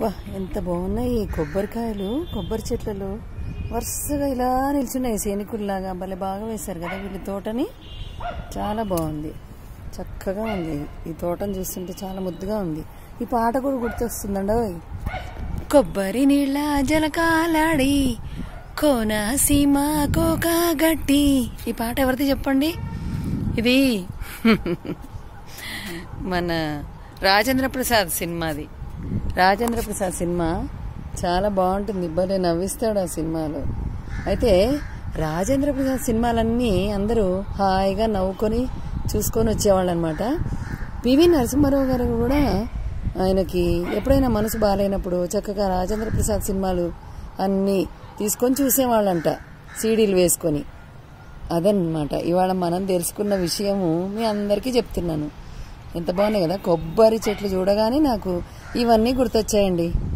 అబ్బా ఎంత బాగున్నాయి ఈ కొబ్బరికాయలు కొబ్బరి చెట్లలో వరుసగా ఇలా నిల్చున్నాయి సైనికుల్లాగా భలే బాగా వేశారు కదా వీళ్ళ తోటని చాలా బాగుంది చక్కగా ఉంది ఈ తోటను చూస్తుంటే చాలా ముద్దుగా ఉంది ఈ పాట కూడా గుర్తొస్తుందండి ఓయ్. కొబ్బరి నీళ్ళ జలకాలాడి కోన సీమ కోక గట్టి ఈ పాట ఎవరిది చెప్పండి ఇది మన రాజేంద్ర ప్రసాద్ సినిమాది రాజేంద్ర ప్రసాద్ సినిమా చాలా బాగుంటుంది భలే నవ్విస్తాడు ఆ సినిమాలో అయితే రాజేంద్ర ప్రసాద్ సినిమాలన్నీ అందరూ హాయిగా నవ్వుకొని చూసుకొని వచ్చేవాళ్ళు అనమాట పివి నరసింహారావు గారు కూడా ఆయనకి ఎప్పుడైనా మనసు బాగాలేనప్పుడు చక్కగా రాజేంద్ర ప్రసాద్ సినిమాలు అన్నీ తీసుకొని చూసేవాళ్ళంట సీడీలు వేసుకొని అదనమాట ఇవాళ మనం తెలుసుకున్న విషయము మీ అందరికీ చెప్తున్నాను ఎంత బాగున్నాయి కదా కొబ్బరి చెట్లు చూడగానే నాకు ఇవన్నీ గుర్తొచ్చాయండి